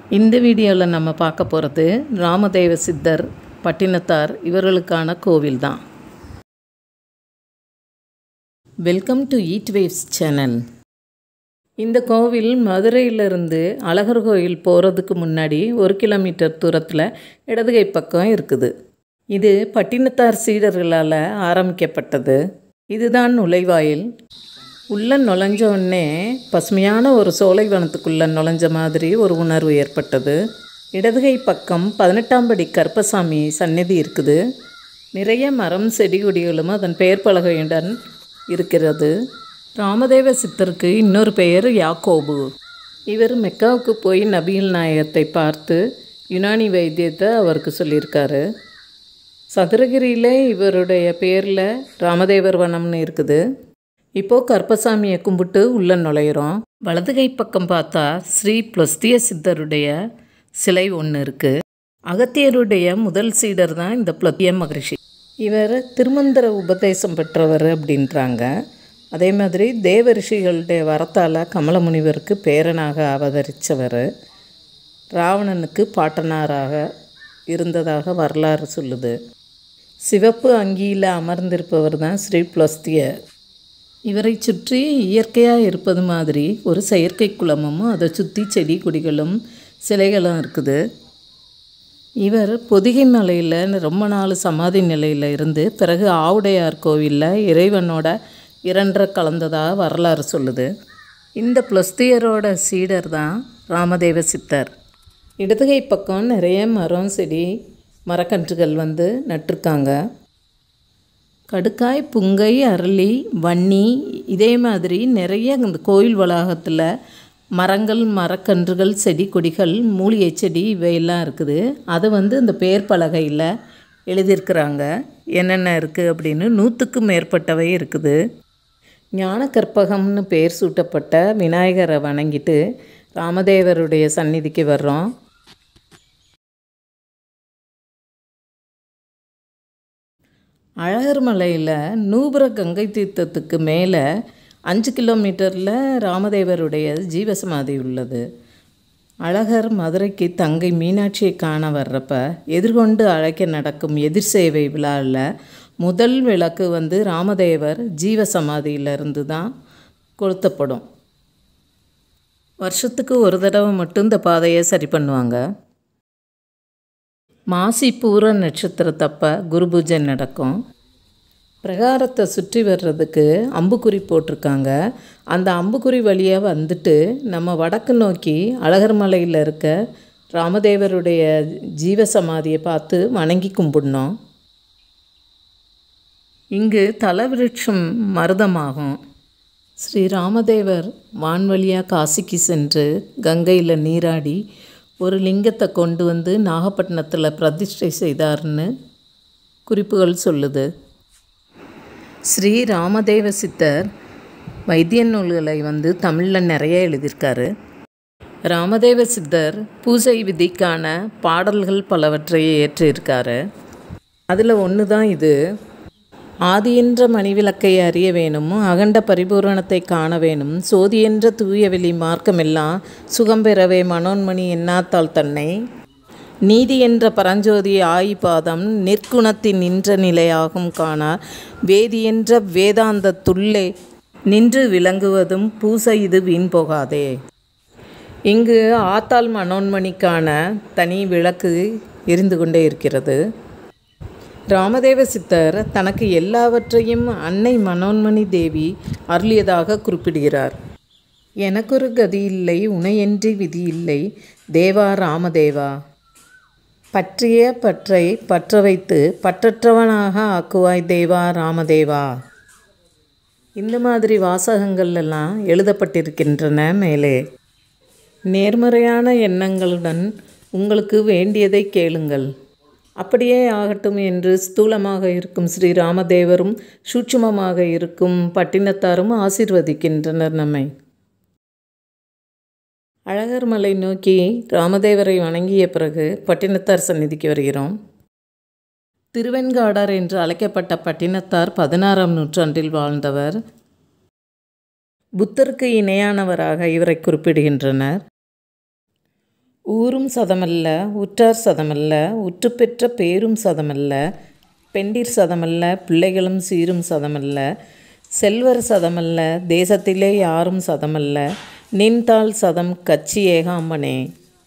இந்த வீடியோவில் நம்ம பார்க்க போகிறது ராமதேவ சித்தர் பட்டினத்தார் இவர்களுக்கான கோவில் தான் welcome to Eat Waves channel இந்த கோவில் மதுரையிலிருந்து அழகர் கோயில் போகிறதுக்கு முன்னாடி ஒரு கிலோமீட்டர் தூரத்தில் இடதுகை பக்கம் இருக்குது இது பட்டினத்தார் சீடர்களால் ஆரம்பிக்கப்பட்டது இதுதான் நுழைவாயில் உள்ளே நுழைஞ்ச உடனே பசுமையான ஒரு சோலைவனத்துக்குள்ளே நுழைஞ்ச மாதிரி ஒரு உணர்வு ஏற்பட்டது இடதுகை பக்கம் பதினெட்டாம் படி கருப்பசாமி சந்நிதி இருக்குது நிறைய மரம் செடி கொடிகளும் அதன் பெயர் பலகையுடன் இருக்கிறது ராமதேவ சித்தருக்கு இன்னொரு பெயர் யாக்கோபு இவர் மெக்காவுக்கு போய் நபிகள் நாயகத்தை பார்த்து யுனானி வைத்தியத்தை அவருக்கு சொல்லியிருக்காரு சதுரகிரியில் இவருடைய பேரில் ராமதேவர் வனம்னு இருக்குது இப்போது கருப்பசாமியை கும்பிட்டு உள்ளே நுழையிறோம் வலது கை பக்கம் பார்த்தா ஸ்ரீ புலஸ்திய சித்தருடைய சிலை ஒன்று இருக்குது அகத்தியருடைய முதல் சீடர் தான் இந்த புலத்திய மகரிஷி இவர் திருமந்திர உபதேசம் பெற்றவர் அப்படின்றாங்க அதே மாதிரி தேவ ரிஷிகளுடைய வரத்தால் கமலமுனிவருக்கு பேரனாக அவதரித்தவர் ராவணனுக்கு பாட்டனாராக இருந்ததாக வரலாறு சொல்லுது சிவப்பு அங்கியில் அமர்ந்திருப்பவர் தான் ஸ்ரீ புலஸ்தியர் இவரை சுற்றி இயற்கையாக இருப்பது மாதிரி ஒரு செயற்கை குளமும் அதை சுற்றி செடி கொடிகளும் சிலைகளும் இருக்குது இவர் பொதிகை மலையில் ரொம்ப நாள் சமாதி நிலையில் இருந்து பிறகு ஆவுடையார் கோவிலில் இறைவனோட இரண்டரை கலந்ததாக வரலாறு சொல்லுது இந்த புலஸ்தியரோட சீடர் தான் ராமதேவ சித்தர் இடதுகை பக்கம் நிறைய மரம் செடி மரக்கன்றுகள் வந்து நட்டிருக்காங்க கடுக்காய் புங்கை அரளி வன்னி இதே மாதிரி நிறைய இந்த கோயில் வளாகத்தில் மரங்கள் மரக்கன்றுகள் செடி கொடிகள் மூலிகை செடி இவையெல்லாம் இருக்குது அதை வந்து இந்த பேர் பலகையில் எழுதியிருக்கிறாங்க என்னென்ன இருக்குது அப்படின்னு நூற்றுக்கும் மேற்பட்டவை இருக்குது ஞான கற்பகம்னு பேர் சூட்டப்பட்ட விநாயகரை வணங்கிட்டு ராமதேவருடைய சந்நிதிக்கு வர்றோம் அழகர் மலையில் நூபுர கங்கை தீர்த்தத்துக்கு மேலே அஞ்சு கிலோமீட்டரில் ராமதேவருடைய ஜீவசமாதி உள்ளது அழகர் மதுரைக்கு தங்கை மீனாட்சியை காண வர்றப்ப எதிர்கொண்டு அழைக்க நடக்கும் எதிர் சேவை விழாவில் முதல் விளக்கு வந்து ராமதேவர் ஜீவசமாதியிலிருந்து தான் கொளுத்தப்படும் வருஷத்துக்கு ஒரு தடவை மட்டும் இந்த பாதையை சரி பண்ணுவாங்க மாசி பூர நட்சத்திரத்தப்ப குரு பூஜை நடக்கும் பிரகாரத்தை சுற்றி வர்றதுக்கு அம்புக்குறி போட்டிருக்காங்க அந்த அம்புக்குறி வழியாக வந்துட்டு நம்ம வடக்கு நோக்கி அழகர் மலையில் இருக்க ராமதேவருடைய ஜீவசமாதியை பார்த்து வணங்கி கும்பிடணும் இங்கு தலவிருட்சம் மருதமாகும் ஸ்ரீ ராமதேவர் வான்வழியாக காசிக்கு சென்று கங்கையில் நீராடி ஒரு லிங்கத்தை கொண்டு வந்து நாகப்பட்டினத்தில் பிரதிஷ்டை செய்தார்னு குறிப்புகள் சொல்லுது ஸ்ரீ ராமதேவ சித்தர் வைத்திய நூல்களை வந்து தமிழில் நிறைய எழுதியிருக்காரு ராமதேவ சித்தர் பூஜை விதிக்கான பாடல்கள் பலவற்றை ஏற்றிருக்காரு அதில் ஒன்று தான் இது ஆதியென்ற மணிவிளக்கை அறிய வேணும் அகண்ட பரிபூரணத்தை காண வேணும் சோதியென்ற தூயவெளி மார்க்கமெல்லாம் சுகம் பெறவே மனோன்மணி எண்ணாத்தால் தன்னை நீதி என்ற பரஞ்சோதி ஆயிபாதம் நிற்குணத்தின் நின்ற நிலையாகும் காணார் வேதி என்ற வேதாந்தத்துள்ளே நின்று விளங்குவதும் பூசை இது வீண் போகாதே இங்கு ஆத்தாள் மனோன்மணிக்கான தனி விளக்கு எரிந்து கொண்டே இருக்கிறது ராமதேவ சித்தர் தனக்கு எல்லாவற்றையும் அன்னை மனோன்மணி தேவி அருளியதாக குறிப்பிடுகிறார் எனக்கொரு கதி இல்லை உனையன்றி விதி இல்லை தேவா ராமதேவா பற்றிய பற்றை பற்ற வைத்து பற்றற்றவனாக ஆக்குவாய் தேவா ராமதேவா இந்த மாதிரி வாசகங்கள் எல்லாம் எழுதப்பட்டிருக்கின்றன மேலே நேர்மறையான எண்ணங்களுடன் உங்களுக்கு வேண்டியதை கேளுங்கள் அப்படியே ஆகட்டும் என்று ஸ்தூலமாக இருக்கும் ஸ்ரீ ராமதேவரும் சூட்சுமமாக இருக்கும் பட்டினத்தாரும் ஆசிர்வதிக்கின்றனர் நம்மை அழகர் மலை நோக்கி ராமதேவரை வணங்கிய பிறகு பட்டினத்தார் சந்நிதிக்கு வருகிறோம் திருவெண்காடர் என்று அழைக்கப்பட்ட பட்டினத்தார் பதினாறாம் நூற்றாண்டில் வாழ்ந்தவர் புத்தருக்கு இணையானவராக இவரை குறிப்பிடுகின்றனர் ஊரும் சதமல்ல உற்றார் சதமல்ல உற்றுப்பெற்ற பேரும் சதமல்ல பெண்டிர் சதமல்ல பிள்ளைகளும் சீரும் சதமல்ல செல்வர் சதமல்ல தேசத்திலே யாரும் சதமல்ல நின்தாள் சதம் கட்சி ஏகாம்பனே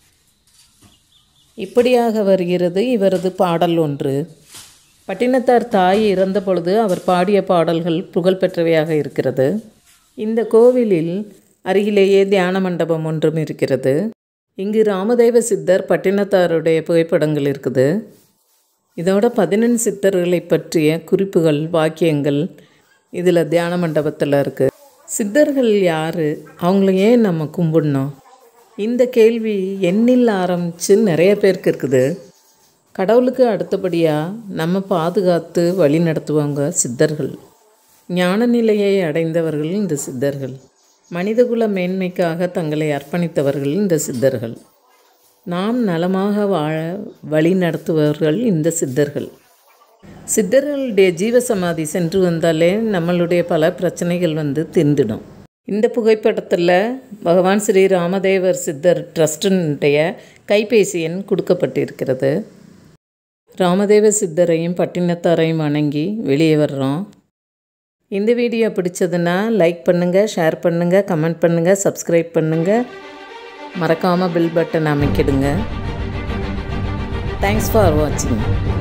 இப்படியாக வருகிறது இவரது பாடல் ஒன்று பட்டினத்தார் தாய் இறந்த பொழுது அவர் பாடிய பாடல்கள் புகழ்பெற்றவையாக இருக்கிறது இந்த கோவிலில் அருகிலேயே தியான மண்டபம் ஒன்றும் இருக்கிறது இங்கு ராமதேவ சித்தர் பட்டினத்தாருடைய புகைப்படங்கள் இருக்குது இதோட பதினெண் சித்தர்களை பற்றிய குறிப்புகள் வாக்கியங்கள் இதில் தியான மண்டபத்தில் இருக்குது சித்தர்கள் யார் அவங்கள ஏன் நம்ம கும்பிடணும் இந்த கேள்வி எண்ணில் ஆரம்பித்து நிறைய பேருக்கு இருக்குது கடவுளுக்கு அடுத்தபடியாக நம்ம பாதுகாத்து வழி நடத்துவாங்க சித்தர்கள் ஞான நிலையை அடைந்தவர்கள் இந்த சித்தர்கள் மனிதகுல மேன்மைக்காக தங்களை அர்ப்பணித்தவர்கள் இந்த சித்தர்கள் நாம் நலமாக வாழ வழி நடத்துபவர்கள் இந்த சித்தர்கள் சித்தர்களுடைய ஜீவசமாதி சென்று வந்தாலே நம்மளுடைய பல பிரச்சனைகள் வந்து திண்டிடும் இந்த புகைப்படத்தில் பகவான் ஸ்ரீ ராமதேவர் சித்தர் ட்ரஸ்டினுடைய கைபேசி எண் கொடுக்கப்பட்டிருக்கிறது ராமதேவ சித்தரையும் பட்டினத்தாரையும் வணங்கி வெளியே வர்றோம் இந்த வீடியோ பிடிச்சதுன்னா லைக் பண்ணுங்கள் ஷேர் பண்ணுங்கள் கமெண்ட் பண்ணுங்கள் சப்ஸ்கிரைப் பண்ணுங்கள் மறக்காமல் பில் பட்டன் அமைக்கிடுங்க தேங்க்ஸ் ஃபார் வாட்சிங்